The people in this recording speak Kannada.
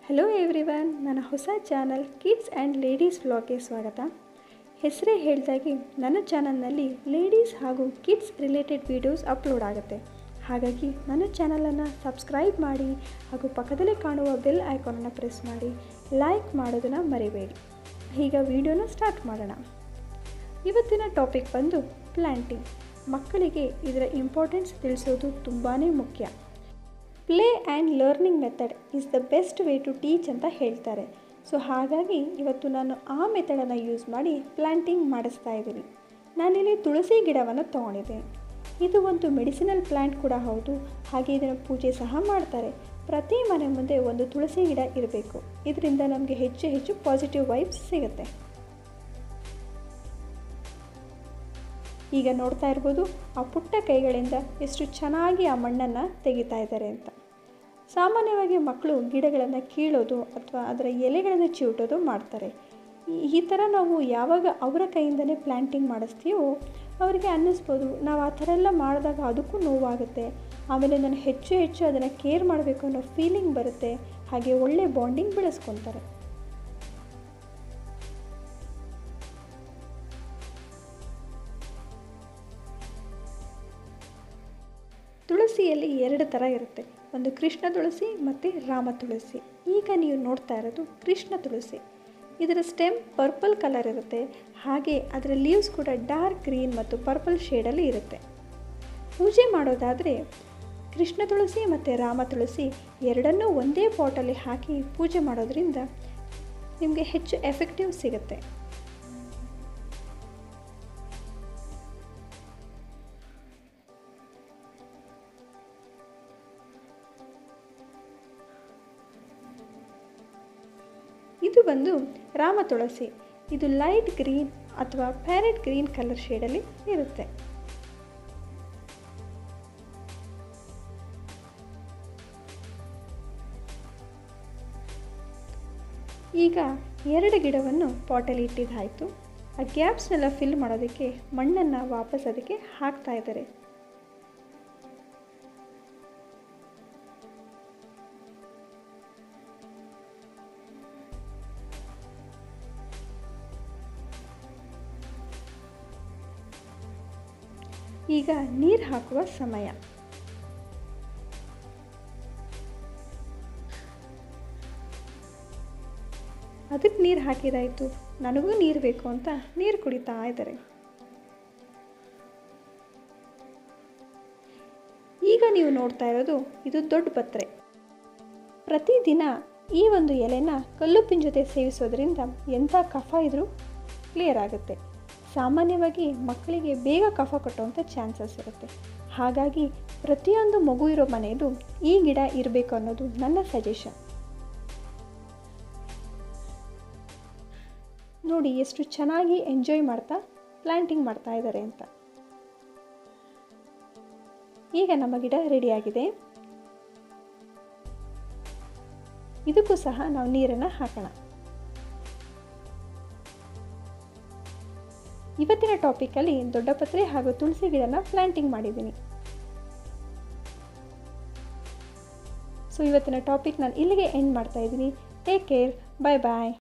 ಹಲೋ ಎವ್ರಿವನ್ ನನ್ನ ಹೊಸ ಚಾನಲ್ ಕಿಡ್ಸ್ ಆ್ಯಂಡ್ ಲೇಡೀಸ್ ವ್ಲಾಗ್ಗೆ ಸ್ವಾಗತ ಹೆಸರೇ ಹೇಳ್ದಾಗೆ ನನ್ನ ಚಾನಲ್ನಲ್ಲಿ ಲೇಡೀಸ್ ಹಾಗೂ ಕಿಡ್ಸ್ ರಿಲೇಟೆಡ್ ವೀಡಿಯೋಸ್ ಅಪ್ಲೋಡ್ ಆಗುತ್ತೆ ಹಾಗಾಗಿ ನನ್ನ ಚಾನಲನ್ನು ಸಬ್ಸ್ಕ್ರೈಬ್ ಮಾಡಿ ಹಾಗೂ ಪಕ್ಕದಲ್ಲೇ ಕಾಣುವ ಬೆಲ್ ಐಕಾನನ್ನು ಪ್ರೆಸ್ ಮಾಡಿ ಲೈಕ್ ಮಾಡೋದನ್ನು ಮರಿಬೇಡಿ ಈಗ ವಿಡಿಯೋನ ಸ್ಟಾರ್ಟ್ ಮಾಡೋಣ ಇವತ್ತಿನ ಟಾಪಿಕ್ ಬಂದು ಪ್ಲ್ಯಾಂಟಿಂಗ್ ಮಕ್ಕಳಿಗೆ ಇದರ ಇಂಪಾರ್ಟೆನ್ಸ್ ತಿಳಿಸೋದು ತುಂಬಾ ಮುಖ್ಯ play and learning method is the best way to teach ಅಂತ ಹೇಳ್ತಾರೆ ಸೊ ಹಾಗಾಗಿ ಇವತ್ತು ನಾನು ಆ ಮೆಥಡನ್ನು ಯೂಸ್ ಮಾಡಿ ಪ್ಲ್ಯಾಂಟಿಂಗ್ ಮಾಡಿಸ್ತಾ ಇದ್ದೀನಿ ನಾನಿಲ್ಲಿ ತುಳಸಿ ಗಿಡವನ್ನು ತೊಗೊಂಡಿದ್ದೆ ಇದು ಒಂದು ಮೆಡಿಸಿನಲ್ ಪ್ಲ್ಯಾಂಟ್ ಕೂಡ ಹೌದು ಹಾಗೆ ಇದನ್ನು ಪೂಜೆ ಸಹ ಮಾಡ್ತಾರೆ ಪ್ರತಿ ಮನೆ ಮುಂದೆ ಒಂದು ತುಳಸಿ ಗಿಡ ಇರಬೇಕು ಇದರಿಂದ ನಮಗೆ ಹೆಚ್ಚು ಹೆಚ್ಚು ಪಾಸಿಟಿವ್ ವೈಬ್ಸ್ ಸಿಗುತ್ತೆ ಈಗ ನೋಡ್ತಾ ಇರ್ಬೋದು ಆ ಪುಟ್ಟ ಕೈಗಳಿಂದ ಎಷ್ಟು ಚೆನ್ನಾಗಿ ಆ ಮಣ್ಣನ್ನು ತೆಗಿತಾ ಇದ್ದಾರೆ ಅಂತ ಸಾಮಾನ್ಯವಾಗಿ ಮಕ್ಕಳು ಗಿಡಗಳನ್ನು ಕೀಳೋದು ಅಥವಾ ಅದರ ಎಲೆಗಳನ್ನು ಚಿವುಟೋದು ಮಾಡ್ತಾರೆ ಈ ಥರ ನಾವು ಯಾವಾಗ ಅವರ ಕೈಯಿಂದನೇ ಪ್ಲ್ಯಾಂಟಿಂಗ್ ಮಾಡಿಸ್ತೀವೋ ಅವರಿಗೆ ಅನ್ನಿಸ್ಬೋದು ನಾವು ಆ ಥರ ಎಲ್ಲ ಮಾಡಿದಾಗ ಅದಕ್ಕೂ ನೋವಾಗುತ್ತೆ ಆಮೇಲೆ ನಾನು ಹೆಚ್ಚು ಹೆಚ್ಚು ಅದನ್ನು ಕೇರ್ ಮಾಡಬೇಕು ಅನ್ನೋ ಫೀಲಿಂಗ್ ಬರುತ್ತೆ ಹಾಗೆ ಒಳ್ಳೆ ಬಾಂಡಿಂಗ್ ಬೆಳೆಸ್ಕೊತಾರೆ ತುಳಸಿಯಲ್ಲಿ ಎರಡು ಥರ ಇರುತ್ತೆ ಒಂದು ಕೃಷ್ಣ ತುಳಸಿ ಮತ್ತು ರಾಮ ತುಳಸಿ ಈಗ ನೀವು ನೋಡ್ತಾ ಇರೋದು ಕೃಷ್ಣ ತುಳಸಿ ಇದರ ಸ್ಟೆಮ್ ಪರ್ಪಲ್ ಕಲರ್ ಇರುತ್ತೆ ಹಾಗೆ ಅದರ ಲೀವ್ಸ್ ಕೂಡ ಡಾರ್ಕ್ ಗ್ರೀನ್ ಮತ್ತು ಪರ್ಪಲ್ ಶೇಡಲ್ಲಿ ಇರುತ್ತೆ ಪೂಜೆ ಮಾಡೋದಾದರೆ ಕೃಷ್ಣ ತುಳಸಿ ಮತ್ತು ರಾಮ ತುಳಸಿ ಎರಡನ್ನೂ ಒಂದೇ ಪಾಟಲ್ಲಿ ಹಾಕಿ ಪೂಜೆ ಮಾಡೋದ್ರಿಂದ ನಿಮಗೆ ಹೆಚ್ಚು ಎಫೆಕ್ಟಿವ್ ಸಿಗುತ್ತೆ ಇದು ಬಂದು ರಾಮ ತುಳಸಿ ಇದು ಲೈಟ್ ಗ್ರೀನ್ ಅಥವಾ ಪ್ಯಾರೆಟ್ ಗ್ರೀನ್ ಕಲರ್ ಶೇಡಲ್ಲಿ ಇರುತ್ತೆ ಈಗ ಎರಡು ಗಿಡವನ್ನು ಪಾಟಲ್ಲಿ ಇಟ್ಟಿದ್ದಾಯಿತು ಆ ಗ್ಯಾಪ್ಸ್ನೆಲ್ಲ ಫಿಲ್ ಮಾಡೋದಕ್ಕೆ ಮಣ್ಣನ್ನು ವಾಪಸ್ ಅದಕ್ಕೆ ಹಾಕ್ತಾ ಇದ್ದಾರೆ ಈಗ ನೀರು ಹಾಕುವ ಸಮಯ ಅದಕ್ಕೆ ನೀರು ಹಾಕಿದಾಯಿತು ನನಗೂ ನೀರು ಬೇಕು ಅಂತ ನೀರು ಕುಡಿತಾ ಇದ್ದಾರೆ ಈಗ ನೀವು ನೋಡ್ತಾ ಇರೋದು ಇದು ದೊಡ್ಡ ಪತ್ರೆ ಪ್ರತಿದಿನ ಈ ಒಂದು ಎಲೆನ ಕಲ್ಲುಪ್ಪಿನ ಜೊತೆ ಸೇವಿಸೋದ್ರಿಂದ ಎಂಥ ಕಫ ಇದ್ರೂ ಕ್ಲಿಯರ್ ಆಗುತ್ತೆ ಸಾಮಾನ್ಯವಾಗಿ ಮಕ್ಕಳಿಗೆ ಬೇಗ ಕಫ ಕಟ್ಟುವಂಥ ಚಾನ್ಸಸ್ ಇರುತ್ತೆ ಹಾಗಾಗಿ ಪ್ರತಿಯೊಂದು ಮಗು ಇರೋ ಮನೆಯದು ಈ ಗಿಡ ಇರಬೇಕು ಅನ್ನೋದು ನನ್ನ ಸಜೆಷನ್ ನೋಡಿ ಎಷ್ಟು ಚೆನ್ನಾಗಿ ಎಂಜಾಯ್ ಮಾಡ್ತಾ ಪ್ಲ್ಯಾಂಟಿಂಗ್ ಮಾಡ್ತಾ ಇದ್ದಾರೆ ಅಂತ ಈಗ ನಮ್ಮ ಗಿಡ ರೆಡಿಯಾಗಿದೆ ಇದಕ್ಕೂ ಸಹ ನಾವು ನೀರನ್ನು ಹಾಕೋಣ ಇವತ್ತಿನ ಟಾಪಿಕಲ್ಲಿ ದೊಡ್ಡಪತ್ರೆ ಹಾಗೂ ತುಳಸಿ ಗಿಡನ ಪ್ಲ್ಯಾಂಟಿಂಗ್ ಮಾಡಿದ್ದೀನಿ ಸೊ ಇವತ್ತಿನ ಟಾಪಿಕ್ ನಾನು ಇಲ್ಲಿಗೆ ಎಂಡ್ ಮಾಡ್ತಾ ಇದ್ದೀನಿ ಟೇಕ್ ಕೇರ್ ಬಾಯ್ ಬಾಯ್